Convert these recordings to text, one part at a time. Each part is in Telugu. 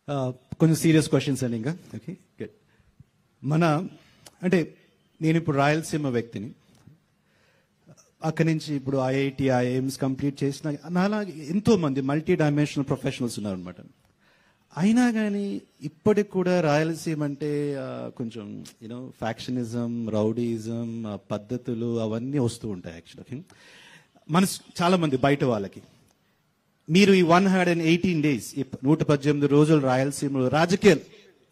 కొంచెం సీరియస్ క్వశ్చన్స్ అండి ఇంకా ఓకే గుడ్ మన అంటే నేను ఇప్పుడు రాయలసీమ వ్యక్తిని అక్కడి నుంచి ఇప్పుడు ఐఐటి ఐఐఎమ్స్ కంప్లీట్ చేసిన నాలా ఎంతో మంది మల్టీ డైమెన్షనల్ ప్రొఫెషనల్స్ ఉన్నారనమాట అయినా కానీ ఇప్పటికి కూడా రాయలసీమ అంటే ఆ, కొంచెం యూనో ఫ్యాక్షనిజం రౌడీజం పద్ధతులు అవన్నీ వస్తూ ఉంటాయి యాక్చువల్గా మన చాలా మంది బయట వాళ్ళకి మీరు ఈ one hundred and eighteen days నూట పద్దెనిమిది రోజులు రాయలసీమలో రాజకీయాలు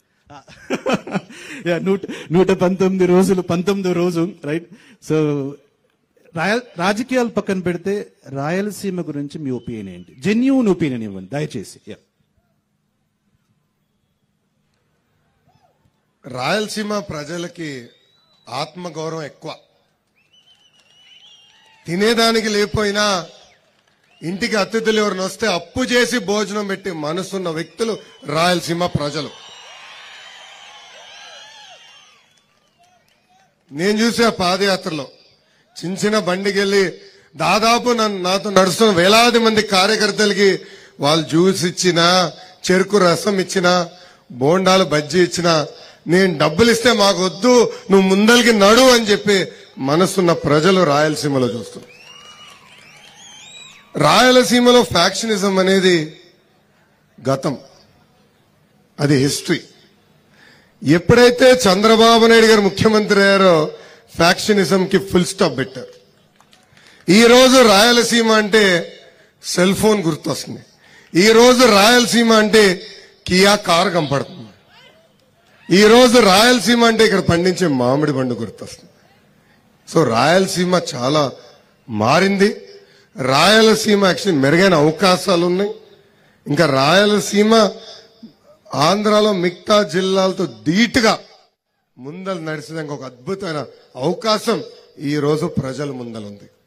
Yeah, నూట నూట పంతొమ్మిది రోజులు పంతొమ్మిదో రోజు రైట్ సో రాయ రాజకీయాలు పక్కన పెడితే రాయలసీమ గురించి మీ ఒపీనియన్ ఏంటి జెన్యున్ ఒపీనియన్ ఇవ్వండి దయచేసి Yeah. రాయలసీమ ప్రజలకి ఆత్మగౌరవం ఎక్కువ తినేదానికి లేకపోయినా ఇంటికి అతిథులు ఎవరిని వస్తే అప్పు చేసి భోజనం పెట్టి మనసున్న వ్యక్తులు రాయలసీమ ప్రజలు నేను చూసే ఆ పాదయాత్రలో చిన్న చిన్న బండికి వెళ్ళి దాదాపు నన్ను నాతో నడుస్తున్న వేలాది మంది కార్యకర్తలకి వాళ్ళు జ్యూస్ ఇచ్చినా చెరుకు రసం ఇచ్చినా బోండాలు బజ్జీ ఇచ్చినా నేను డబ్బులు ఇస్తే మాకు వద్దు నువ్వు ముందలికి నడు అని చెప్పి మనసున్న ప్రజలు రాయలసీమలో చూస్తున్నారు రాయలసీమలో ఫ్యాక్షనిజం అనేది గతం అది హిస్టరీ ఎప్పుడైతే చంద్రబాబు నాయుడు గారు ముఖ్యమంత్రి అయ్యారో ఫ్యాక్షనిజం కి ఫుల్ స్టాప్ పెట్టారు ఈ రోజు రాయలసీమ అంటే సెల్ ఫోన్ గుర్తొస్తుంది ఈ రోజు రాయలసీమ అంటే కియా కార్ కనపడుతుంది ఈ రోజు రాయలసీమ అంటే ఇక్కడ పండించే మామిడి పండు గుర్తొస్తుంది సో రాయలసీమ చాలా మారింది రాయలసీమ యాక్చువల్లీ మెరుగైన అవకాశాలు ఉన్నాయి ఇంకా రాయలసీమ ఆంధ్రాలో మిగతా జిల్లాలతో ధీటుగా ముందలు నడిచేదానికి ఒక అద్భుతమైన అవకాశం ఈ రోజు ప్రజల ముందలుంది